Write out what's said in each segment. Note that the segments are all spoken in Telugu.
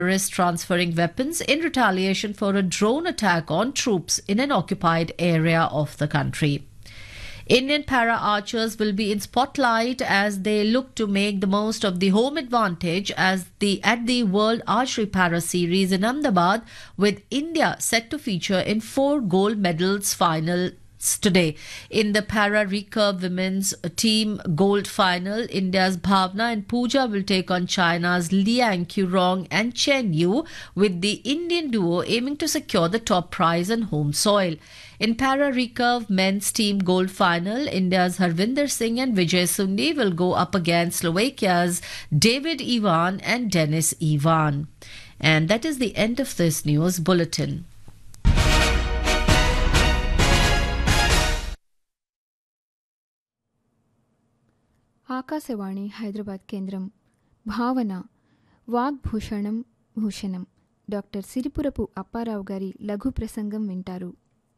terrorists transferring weapons in retaliation for a drone attack on troops in an occupied area of the country. Indian para archers will be in spotlight as they look to make the most of the home advantage as the at the World Archery Para Series in Ahmedabad with India set to feature in four gold medals final today. In the para recurve women's team gold final, India's Bhavna and Pooja will take on China's Liang Qurong and Chen Yu, with the Indian duo aiming to secure the top prize on home soil. In para recurve men's team gold final, India's Harvinder Singh and Vijay Sundi will go up against Slovakia's David Ivan and Dennis Ivan. And that is the end of this news bulletin. Akashvani Hyderabad కేంద్రం భావన వాగ్భూషణం భూషణం డాక్టర్ సిరిపురపు అప్పారావు గారి లఘు ప్రసంగం వింటారు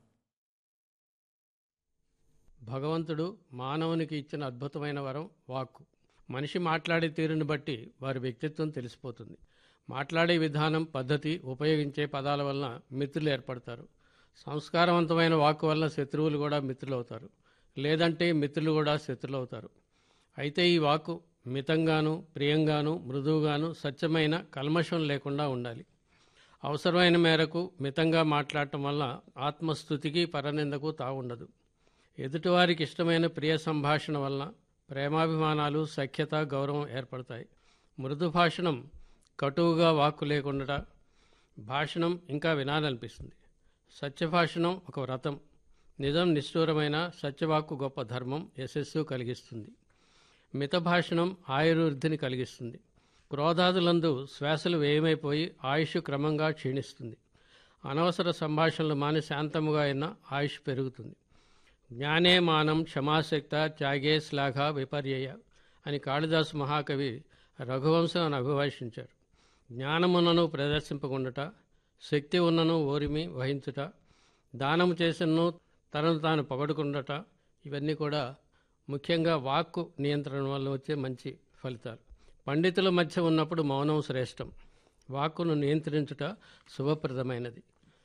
భగవంతుడు మానవునికి ఇచ్చిన అద్భుతమైన వరం వాక్కు మనిషి మాట్లాడే తీరుని బట్టి వారి వ్యక్తిత్వం తెలిసిపోతుంది మాట్లాడే విధానం పద్ధతి ఉపయోగించే పదాల వలన మిత్రులు ఏర్పడతారు సంస్కారవంతమైన వాక్కు వలన శత్రువులు కూడా మిత్రులు అవుతారు లేదంటే మిత్రులు కూడా శత్రులు అవుతారు అయితే ఈ వాక్కు మితంగాను ప్రియంగాను మృదువుగాను స్వచ్ఛమైన కల్మషం లేకుండా ఉండాలి అవసరమైన మేరకు మితంగా మాట్లాడటం వల్ల ఆత్మస్థుతికి పరనిందకు తావుండదు ఎదుటివారికి ఇష్టమైన ప్రియ సంభాషణ వలన ప్రేమాభిమానాలు సఖ్యత గౌరవం ఏర్పడతాయి మృదు భాషణం కటువుగా వాక్కు లేకుండా భాషణం ఇంకా వినాలనిపిస్తుంది సత్యభాషణం ఒక వ్రతం నిజం నిష్ఠూరమైన సత్యవాక్కు గొప్ప ధర్మం యశస్సు కలిగిస్తుంది మితభాషణం ఆయుర్వృద్ధిని కలిగిస్తుంది క్రోధాదులందు శ్వాసలు వేయమైపోయి ఆయుష్ క్రమంగా క్షీణిస్తుంది అనవసర సంభాషణలు మాని శాంతముగా అయిన ఆయుష్ పెరుగుతుంది జ్ఞానే మానం క్షమాశక్త త్యాగే శ్లాఘ విపర్యయ అని కాళిదాసు మహాకవి రఘువంశం అభిభాషించారు జ్ఞానమున్నను ప్రదర్శింపకుండుట శక్తి ఉన్నను ఓరిమి వహించుట దానము చేసినను తనను తాను పొగడుకుండట ఇవన్నీ కూడా ముఖ్యంగా వాక్కు నియంత్రణ వల్ల వచ్చే మంచి ఫలితాలు పండితుల మధ్య ఉన్నప్పుడు మౌనం శ్రేష్టం వాక్కును నియంత్రించుట శుభప్రదమైనది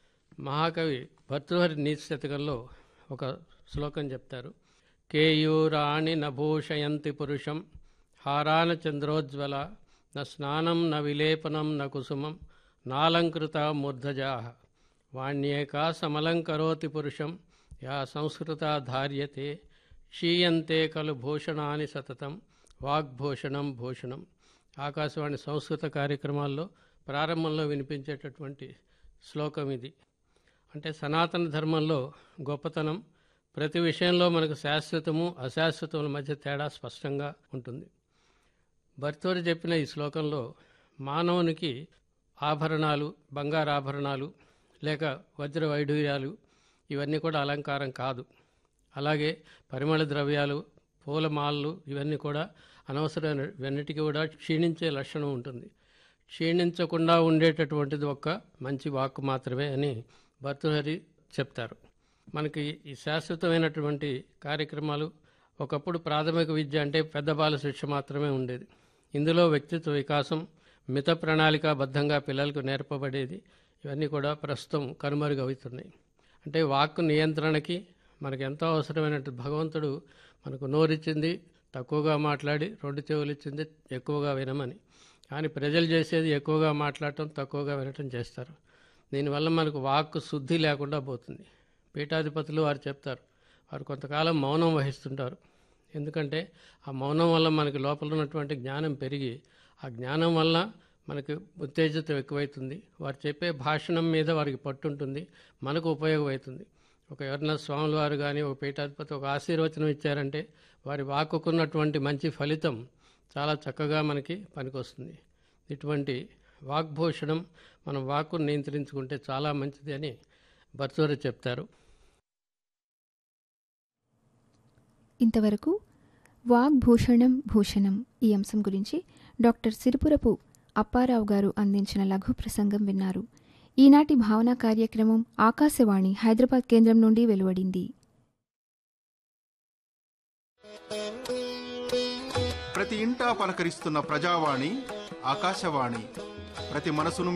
మహాకవి భర్తృహరి నీతి శతకంలో ఒక శ్లోకం చెప్తారు కేయూరాణి నభూషయంతి పురుషం హారాన చంద్రోజ్వల న స్నానం న విలేపనం న కుసుమం నాలంకృత మూర్ధజా వాణ్యేకా సమలంకరోతి పురుషం యా సంస్కృత ధార్యతే క్షీయంతే కలు భూషణాని సతతం వాగ్భూషణం భూషణం ఆకాశవాణి సంస్కృత కార్యక్రమాల్లో ప్రారంభంలో వినిపించేటటువంటి శ్లోకం ఇది అంటే సనాతన ధర్మంలో గొప్పతనం ప్రతి విషయంలో మనకు శాశ్వతము అశాశ్వతముల మధ్య తేడా స్పష్టంగా ఉంటుంది భర్తూరి చెప్పిన ఈ శ్లోకంలో మానవునికి ఆభరణాలు బంగారు ఆభరణాలు లేక వజ్ర వైఢూర్యాలు ఇవన్నీ కూడా అలంకారం కాదు అలాగే పరిమళ ద్రవ్యాలు పూలమాలలు ఇవన్నీ కూడా అనవసరమైన ఇవన్నిటికీ కూడా క్షీణించే లక్షణం ఉంటుంది క్షీణించకుండా ఉండేటటువంటిది ఒక్క మంచి వాక్కు మాత్రమే అని భర్తృహరి చెప్తారు మనకి ఈ శాశ్వతమైనటువంటి కార్యక్రమాలు ఒకప్పుడు ప్రాథమిక విద్య అంటే పెద్ద బాల శిక్ష మాత్రమే ఉండేది ఇందులో వ్యక్తిత్వ వికాసం మిత ప్రణాళికాబద్ధంగా పిల్లలకు నేర్పబడేది ఇవన్నీ కూడా ప్రస్తుతం కనుమరుగవుతున్నాయి అంటే వాక్కు నియంత్రణకి మనకు ఎంతో అవసరమైన భగవంతుడు మనకు నోరిచ్చింది తక్కువగా మాట్లాడి రెండు చెవులు ఇచ్చింది ఎక్కువగా వినమని కానీ ప్రజలు చేసేది ఎక్కువగా మాట్లాడటం తక్కువగా వినటం చేస్తారు దీనివల్ల మనకు వాక్కు శుద్ధి లేకుండా పోతుంది పీఠాధిపతులు వారు చెప్తారు వారు కొంతకాలం మౌనం వహిస్తుంటారు ఎందుకంటే ఆ మౌనం వల్ల మనకి లోపల ఉన్నటువంటి జ్ఞానం పెరిగి ఆ జ్ఞానం వల్ల మనకి ఉత్తేజితం ఎక్కువైతుంది వారు చెప్పే భాషణం మీద వారికి పట్టుంటుంది మనకు ఉపయోగమవుతుంది ఒక ఎవరైనా స్వాముల వారు కానీ ఒక పీఠాధిపతి ఒక ఆశీర్వచనం ఇచ్చారంటే వారి వాక్కుకున్నటువంటి మంచి ఫలితం చాలా చక్కగా మనకి పనికొస్తుంది ఇటువంటి వాగ్భూషణం మనం వాక్కును నియంత్రించుకుంటే చాలా మంచిది అని భర్తూరి చెప్తారు ఇంతవరకు వాగ్భూషణం భూషణం ఈ అంశం గురించి డాక్టర్ సిరిపురపు అప్పారావు గారు అందించిన లఘు ప్రసంగం విన్నారు ఈనాటి భావన కార్యక్రమం ఆకాశవాణి హైదరాబాద్ కేంద్రం నుండి వెలువడింది ప్రతి ఇంటా పలకరిస్తున్న ప్రజావాణి ఆకాశవాణి ప్రతి మనసును